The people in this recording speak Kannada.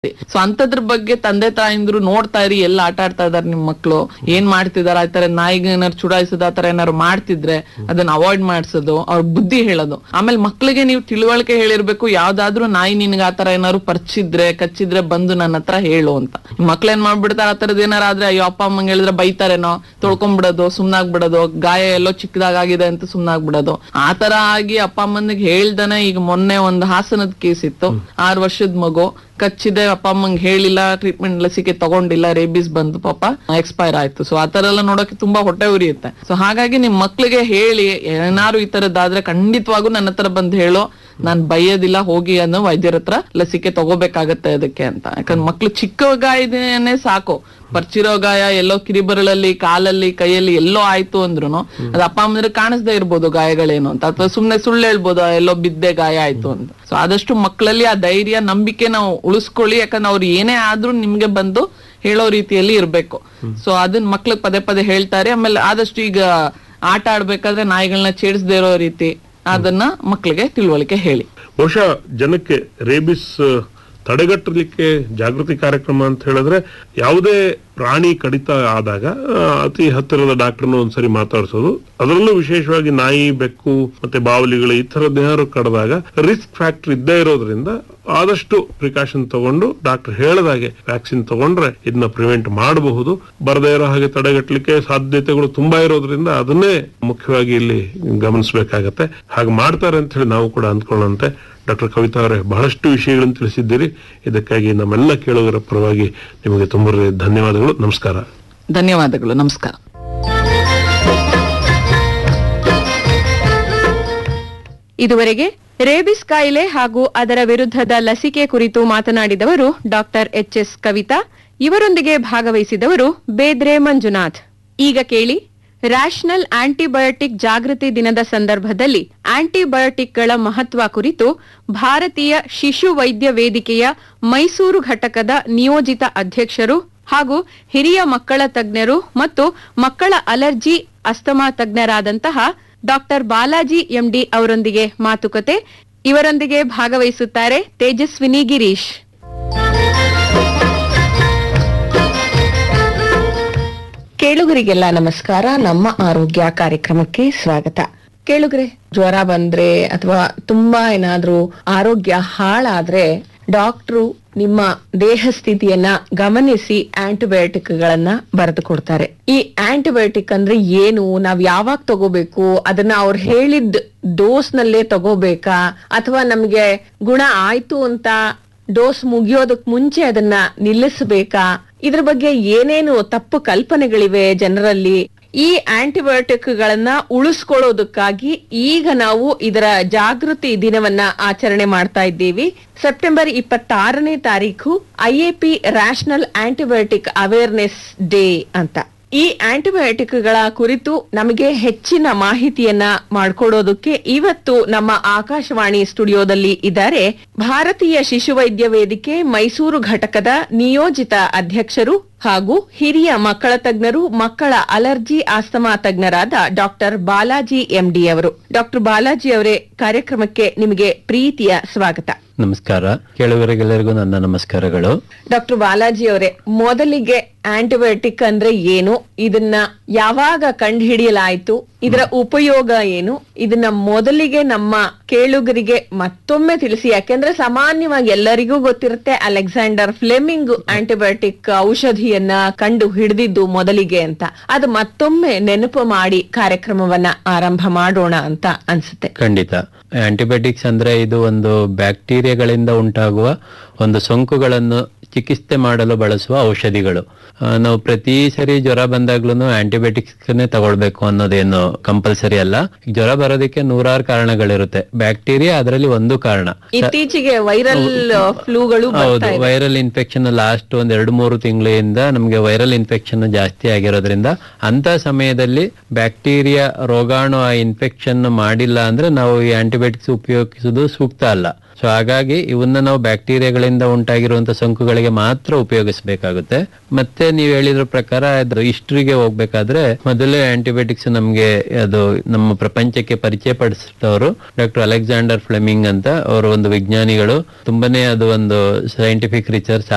ಸೊ ಅಂತದ್ರ ಬಗ್ಗೆ ತಂದೆ ತಾಯಿಂದ್ರು ನೋಡ್ತಾ ಇರಿ ಎಲ್ಲ ಆಟ ಆಡ್ತಾ ಇದಾರೆ ನಿಮ್ ಮಕ್ಳು ಏನ್ ಮಾಡ್ತಿದಾರ ಆ ತರ ನಾಯಿಗೆ ಏನಾರು ಚುಡಾಯಿಸೋದು ಆ ತರ ಏನಾರು ಮಾಡ್ತಿದ್ರೆ ಅದನ್ನ ಅವಾಯ್ಡ್ ಮಾಡ್ಸೋದು ಅವ್ರ ಬುದ್ಧಿ ಹೇಳೋದು ಆಮೇಲೆ ಮಕ್ಳಿಗೆ ನೀವು ತಿಳುವಳಿಕೆ ಹೇಳಿರ್ಬೇಕು ಯಾವ್ದಾದ್ರು ನಾಯಿ ನಿನ್ಗೆ ಆತರ ಏನಾರು ಪರ್ಚಿದ್ರೆ ಕಚ್ಚಿದ್ರೆ ಬಂದು ನನ್ನ ಹತ್ರ ಹೇಳು ಅಂತ ಮಕ್ಳು ಏನ್ ಮಾಡ್ಬಿಡ್ತಾರ ಆ ತರದ್ ಏನಾರ ಆದ್ರೆ ಅಯ್ಯೋ ಅಪ್ಪ ಅಮ್ಮಂಗ್ ಹೇಳಿದ್ರೆ ಬೈತಾರೇನೋ ತೊಳ್ಕೊಂಡ್ಬಿಡೋದು ಸುಮ್ನಾಗ್ಬಿಡೋದು ಗಾಯ ಎಲ್ಲೋ ಚಿಕ್ಕದಾಗಿದೆ ಅಂತ ಸುಮ್ನಾಗ್ಬಿಡೋದು ಆ ತರ ಆಗಿ ಅಪ್ಪ ಅಮ್ಮನಿಗೆ ಹೇಳ್ದನೆ ಈಗ ಮೊನ್ನೆ ಒಂದು ಹಾಸನದ ಕೇಸ್ ಇತ್ತು ಆರ್ ವರ್ಷದ ಮಗು ಕಚ್ಚಿದೆ ಅಪ್ಪ ಅಮ್ಮಂಗ್ ಹೇಳಿಲ್ಲ ಟ್ರೀಟ್ಮೆಂಟ್ ಲಸಿಕೆ ತಗೊಂಡಿಲ್ಲ ರೇಬಿಸ್ ಬಂದು ಪಾಪ ಎಕ್ಸ್ಪೈರ್ ಆಯ್ತು ಸೊ ಆತರ ಎಲ್ಲ ನೋಡೋಕೆ ತುಂಬಾ ಹೊಟ್ಟೆ ಉರಿಯುತ್ತೆ ಸೊ ಹಾಗಾಗಿ ನಿಮ್ ಮಕ್ಳಿಗೆ ಹೇಳಿ ಏನಾರು ಈ ತರದ್ದಾದ್ರೆ ಖಂಡಿತವಾಗೂ ನನ್ನ ಹತ್ರ ಬಂದು ಹೇಳೋ ನಾನ್ ಬೈಯೋದಿಲ್ಲ ಹೋಗಿ ಅನ್ನೋ ವೈದ್ಯರ ಹತ್ರ ಲಸಿಕೆ ತಗೋಬೇಕಾಗತ್ತೆ ಅದಕ್ಕೆ ಅಂತ ಯಾಕಂದ್ರೆ ಮಕ್ಳು ಚಿಕ್ಕ ಗಾಯನೇ ಸಾಕು ಪರ್ಚಿರೋ ಗಾಯ ಎಲ್ಲೋ ಕಿರಿಬರಳಲ್ಲಿ ಕಾಲಲ್ಲಿ ಕೈಯಲ್ಲಿ ಎಲ್ಲೋ ಆಯ್ತು ಅಂದ್ರುನು ಅದು ಅಪ್ಪ ಅಮ್ಮಂದ್ರೆ ಕಾಣಿಸ್ದೇ ಇರ್ಬೋದು ಗಾಯಗಳೇನು ಅಂತ ಅಥವಾ ಸುಮ್ನೆ ಸುಳ್ಳು ಹೇಳ್ಬೋದು ಎಲ್ಲೋ ಬಿದ್ದೆ ಗಾಯ ಆಯ್ತು ಅಂತ ಸೊ ಆದಷ್ಟು ಮಕ್ಕಳಲ್ಲಿ ಆ ಧೈರ್ಯ ನಂಬಿಕೆ ನಾವು ಉಳಿಸ್ಕೊಳ್ಳಿ ಯಾಕಂದ್ರೆ ಅವ್ರು ಏನೇ ಆದ್ರೂ ನಿಮ್ಗೆ ಬಂದು ಹೇಳೋ ರೀತಿಯಲ್ಲಿ ಇರ್ಬೇಕು ಸೊ ಅದನ್ನ ಮಕ್ಳಿಗೆ ಪದೇ ಪದೇ ಹೇಳ್ತಾರೆ ಆಮೇಲೆ ಆದಷ್ಟು ಈಗ ಆಟ ಆಡ್ಬೇಕಾದ್ರೆ ನಾಯಿಗಳನ್ನ ಚೇಡಿಸದೇ ಇರೋ ರೀತಿ ಅದನ್ನ ಮಕ್ಕಳಿಗೆ ತಿಳುವಳಿಕೆ ಹೇಳಿ ಬಹುಶಃ ಜನಕ್ಕೆ ರೇಬಿಸ್ ತಡೆಗಟ್ಟಲಿಕ್ಕೆ ಜಾಗೃತಿ ಕಾರ್ಯಕ್ರಮ ಅಂತ ಹೇಳಿದ್ರೆ ಯಾವುದೇ ಪ್ರಾಣಿ ಕಡಿತ ಆದಾಗ ಆ, ಅತಿ ಹತ್ತಿರದ ಡಾಕ್ಟರ್ನ ಒಂದ್ಸರಿ ಮಾತಾಡಿಸೋದು ಅದರಲ್ಲೂ ವಿಶೇಷವಾಗಿ ನಾಯಿ ಬೆಕ್ಕು ಮತ್ತೆ ಬಾವಲಿಗಳು ಈ ತರದ್ದು ಏನಾದ್ರು ಕಡಿದಾಗ ರಿಸ್ಕ್ ಫ್ಯಾಕ್ಟರ್ ಇದ್ದೇ ಇರೋದ್ರಿಂದ ಆದಷ್ಟು ಪ್ರಿಕಾಷನ್ ತಗೊಂಡು ಡಾಕ್ಟರ್ ಹೇಳದಾಗೆ ವ್ಯಾಕ್ಸಿನ್ ತಗೊಂಡ್ರೆ ಇದನ್ನ ಪ್ರಿವೆಂಟ್ ಮಾಡಬಹುದು ಬರದೇ ಇರೋ ಹಾಗೆ ತಡೆಗಟ್ಟಲಿಕ್ಕೆ ಸಾಧ್ಯತೆಗಳು ತುಂಬಾ ಇರೋದ್ರಿಂದ ಅದನ್ನೇ ಮುಖ್ಯವಾಗಿ ಇಲ್ಲಿ ಗಮನಿಸಬೇಕಾಗತ್ತೆ ಹಾಗೆ ಮಾಡ್ತಾರೆ ಅಂತ ಹೇಳಿ ನಾವು ಕೂಡ ಅಂದ್ಕೊಳ್ಳಂತೆ ಡಾಕ್ಟರ್ ಕವಿತಾ ಅವರೇ ಬಹಳಷ್ಟು ವಿಷಯಗಳನ್ನು ತಿಳಿಸಿದ್ದೀರಿ ಇದಕ್ಕಾಗಿ ನಮ್ಮೆಲ್ಲ ಕೇಳುಗರ ಪರವಾಗಿ ನಿಮಗೆ ತುಂಬ ಧನ್ಯವಾದಗಳು ನಮಸ್ಕಾರ ಧನ್ಯವಾದಗಳು ನಮಸ್ಕಾರ ಇದುವರೆಗೆ ರೇಬಿಸ್ ಕಾಯಿಲೆ ಹಾಗೂ ಅದರ ವಿರುದ್ಧದ ಲಸಿಕೆ ಕುರಿತು ಮಾತನಾಡಿದವರು ಡಾಕ್ಟರ್ ಎಚ್ ಎಸ್ ಕವಿತಾ ಇವರೊಂದಿಗೆ ಭಾಗವಹಿಸಿದವರು ಬೇದ್ರೆ ಮಂಜುನಾಥ್ ಈಗ ಕೇಳಿ ರ್ಯಾಷನಲ್ ಆಂಟಿಬಯೋಟಿಕ್ ಜಾಗೃತಿ ದಿನದ ಸಂದರ್ಭದಲ್ಲಿ ಆಂಟಿಬಯೋಟಿಕ್ಗಳ ಮಹತ್ವ ಕುರಿತು ಭಾರತೀಯ ಶಿಶು ವೈದ್ಯ ವೇದಿಕೆಯ ಮೈಸೂರು ಘಟಕದ ನಿಯೋಜಿತ ಅಧ್ಯಕ್ಷರು ಹಾಗೂ ಹಿರಿಯ ಮಕ್ಕಳ ತಜ್ಞರು ಮತ್ತು ಮಕ್ಕಳ ಅಲರ್ಜಿ ಅಸ್ತಮಾ ತಜ್ಞರಾದಂತಹ ಡಾಕ್ಟರ್ ಬಾಲಾಜಿ ಎಂಡಿ ಅವರೊಂದಿಗೆ ಮಾತುಕತೆ ಇವರೊಂದಿಗೆ ಭಾಗವಹಿಸುತ್ತಾರೆ ತೇಜಸ್ವಿನಿ ಗಿರೀಶ್ ಕೇಳುಗರಿಗೆಲ್ಲ ನಮಸ್ಕಾರ ನಮ್ಮ ಆರೋಗ್ಯ ಕಾರ್ಯಕ್ರಮಕ್ಕೆ ಸ್ವಾಗತ ಕೇಳುಗರೆ ಜ್ವರ ಬಂದ್ರೆ ಅಥವಾ ತುಂಬಾ ಏನಾದ್ರೂ ಆರೋಗ್ಯ ಹಾಳಾದ್ರೆ ಡಾಕ್ಟ್ರು ನಿಮ್ಮ ದೇಹ ಸ್ಥಿತಿಯನ್ನ ಗಮನಿಸಿ ಆಂಟಿಬಯೋಟಿಕ್ ಗಳನ್ನ ಬರೆದು ಕೊಡ್ತಾರೆ ಈ ಆಂಟಿಬಯೋಟಿಕ್ ಅಂದ್ರೆ ಏನು ನಾವ್ ಯಾವಾಗ ತಗೋಬೇಕು ಅದನ್ನ ಅವ್ರು ಹೇಳಿದ ಡೋಸ್ ನಲ್ಲೇ ತಗೋಬೇಕಾ ಅಥವಾ ನಮ್ಗೆ ಗುಣ ಆಯ್ತು ಅಂತ ಡೋಸ್ ಮುಗಿಯೋದಕ್ ಮುಂಚೆ ಅದನ್ನ ನಿಲ್ಲಿಸಬೇಕಾ ಇದ್ರ ಬಗ್ಗೆ ಏನೇನು ತಪ್ಪು ಕಲ್ಪನೆಗಳಿವೆ ಜನರಲ್ಲಿ ಈ ಆಂಟಿಬಯೋಟಿಕ್ ಗಳನ್ನ ಉಳಿಸ್ಕೊಳ್ಳೋದಕ್ಕಾಗಿ ಈಗ ನಾವು ಇದರ ಜಾಗೃತಿ ದಿನವನ್ನ ಆಚರಣೆ ಮಾಡ್ತಾ ಇದ್ದೀವಿ ಸೆಪ್ಟೆಂಬರ್ ಇಪ್ಪತ್ತಾರನೇ ತಾರೀಕು IAP rational antibiotic awareness day ಅಂತ ಈ ಆಂಟಿಬಯೋಟಿಕ್ ಗಳ ಕುರಿತು ನಮಗೆ ಹೆಚ್ಚಿನ ಮಾಹಿತಿಯನ್ನ ಮಾಡಿಕೊಡೋದಕ್ಕೆ ಇವತ್ತು ನಮ್ಮ ಆಕಾಶವಾಣಿ ಸ್ಟುಡಿಯೋದಲ್ಲಿ ಇದ್ದಾರೆ ಭಾರತೀಯ ಶಿಶುವೈದ್ಯ ವೇದಿಕೆ ಮೈಸೂರು ಘಟಕದ ನಿಯೋಜಿತ ಅಧ್ಯಕ್ಷರು ಹಾಗೂ ಹಿರಿಯ ಮಕ್ಕಳ ತಜ್ಞರು ಮಕ್ಕಳ ಅಲರ್ಜಿ ಆಸ್ತಮಾ ತಜ್ಞರಾದ ಡಾಕ್ಟರ್ ಬಾಲಾಜಿ ಎಂಡಿ ಅವರು ಡಾಕ್ಟರ್ ಬಾಲಾಜಿ ಅವರೇ ಕಾರ್ಯಕ್ರಮಕ್ಕೆ ನಿಮಗೆ ಪ್ರೀತಿಯ ಸ್ವಾಗತ ನಮಸ್ಕಾರ ಕೇಳುಗರಿಗೆಲ್ಲರಿಗೂ ನನ್ನ ನಮಸ್ಕಾರಗಳು ಡಾಕ್ಟರ್ ಬಾಲಾಜಿ ಅವರೇ ಮೊದಲಿಗೆ ಆಂಟಿಬಯೋಟಿಕ್ ಅಂದ್ರೆ ಏನು ಇದನ್ನ ಯಾವಾಗ ಕಂಡುಹಿಡಿಯಲಾಯ್ತು ಇದರ ಉಪಯೋಗ ಏನು ಇದನ್ನ ಮೊದಲಿಗೆ ನಮ್ಮ ಕೇಳುಗರಿಗೆ ಮತ್ತೊಮ್ಮೆ ತಿಳಿಸಿ ಯಾಕೆಂದ್ರೆ ಸಾಮಾನ್ಯವಾಗಿ ಎಲ್ಲರಿಗೂ ಗೊತ್ತಿರುತ್ತೆ ಅಲೆಕ್ಸಾಂಡರ್ ಫ್ಲೆಮಿಂಗ್ ಆಂಟಿಬಯೋಟಿಕ್ ಔಷಧಿಯನ್ನ ಕಂಡು ಹಿಡಿದಿದ್ದು ಮೊದಲಿಗೆ ಅಂತ ಅದು ಮತ್ತೊಮ್ಮೆ ನೆನಪು ಮಾಡಿ ಕಾರ್ಯಕ್ರಮವನ್ನ ಆರಂಭ ಮಾಡೋಣ ಅಂತ ಅನ್ಸುತ್ತೆ ಖಂಡಿತ ಆಂಟಿಬಯೋಟಿಕ್ಸ್ ಅಂದ್ರೆ ಇದು ಒಂದು ಬ್ಯಾಕ್ಟೀರಿಯಾಗಳಿಂದ ಉಂಟಾಗುವ ಒಂದು ಸೋಂಕುಗಳನ್ನು ಚಿಕಿತ್ಸೆ ಮಾಡಲು ಬಳಸುವ ಔಷಧಿಗಳು ಆ, ನಾವು ಪ್ರತಿ ಸರಿ ಜ್ವರ ಬಂದಾಗ್ಲೂ ಆಂಟಿಬಯೋಟಿಕ್ಸ್ನೇ ತಗೊಳ್ಬೇಕು ಅನ್ನೋದೇನು ಕಂಪಲ್ಸರಿ ಅಲ್ಲ ಈಗ ಜ್ವರ ಬರೋದಕ್ಕೆ ನೂರಾರು ಕಾರಣಗಳಿರುತ್ತೆ ಬ್ಯಾಕ್ಟೀರಿಯಾ ಅದರಲ್ಲಿ ಒಂದು ಕಾರಣ ಇತ್ತೀಚೆಗೆ ವೈರಲ್ ಫ್ಲೂಗಳು ಹೌದು ವೈರಲ್ ಇನ್ಫೆಕ್ಷನ್ ಲಾಸ್ಟ್ ಒಂದ್ ಎರಡು ಮೂರು ತಿಂಗಳಿಂದ ನಮಗೆ ವೈರಲ್ ಇನ್ಫೆಕ್ಷನ್ ಜಾಸ್ತಿ ಆಗಿರೋದ್ರಿಂದ ಅಂತ ಸಮಯದಲ್ಲಿ ಬ್ಯಾಕ್ಟೀರಿಯಾ ರೋಗಾಣು ಆ ಇನ್ಫೆಕ್ಷನ್ ಮಾಡಿಲ್ಲ ಅಂದ್ರೆ ನಾವು ಈ ಆಂಟಿಬಯೋಟಿಕ್ಸ್ ಉಪಯೋಗಿಸುವುದು ಸೂಕ್ತ ಅಲ್ಲ ಸೊ ಹಾಗಾಗಿ ಇವನ್ನ ನಾವು ಬ್ಯಾಕ್ಟೀರಿಯಾಗಳಿಂದ ಉಂಟಾಗಿರುವಂತ ಸೋಂಕುಗಳಿಗೆ ಮಾತ್ರ ಉಪಯೋಗಿಸಬೇಕಾಗುತ್ತೆ ಮತ್ತೆ ನೀವು ಹೇಳಿದ್ರ ಪ್ರಕಾರ ಅದ್ರ ಹಿಸ್ಟ್ರಿಗೆ ಹೋಗ್ಬೇಕಾದ್ರೆ ಮೊದಲೇ ಆಂಟಿಬಯೋಟಿಕ್ಸ್ ನಮ್ಗೆ ಅದು ನಮ್ಮ ಪ್ರಪಂಚಕ್ಕೆ ಪರಿಚಯ ಪಡಿಸಿದವರು ಡಾಕ್ಟರ್ ಅಲೆಕ್ಸಾಂಡರ್ ಫ್ಲೆಮಿಂಗ್ ಅಂತ ಅವರು ಒಂದು ವಿಜ್ಞಾನಿಗಳು ತುಂಬಾನೇ ಅದು ಒಂದು ಸೈಂಟಿಫಿಕ್ ರಿಸರ್ಚ್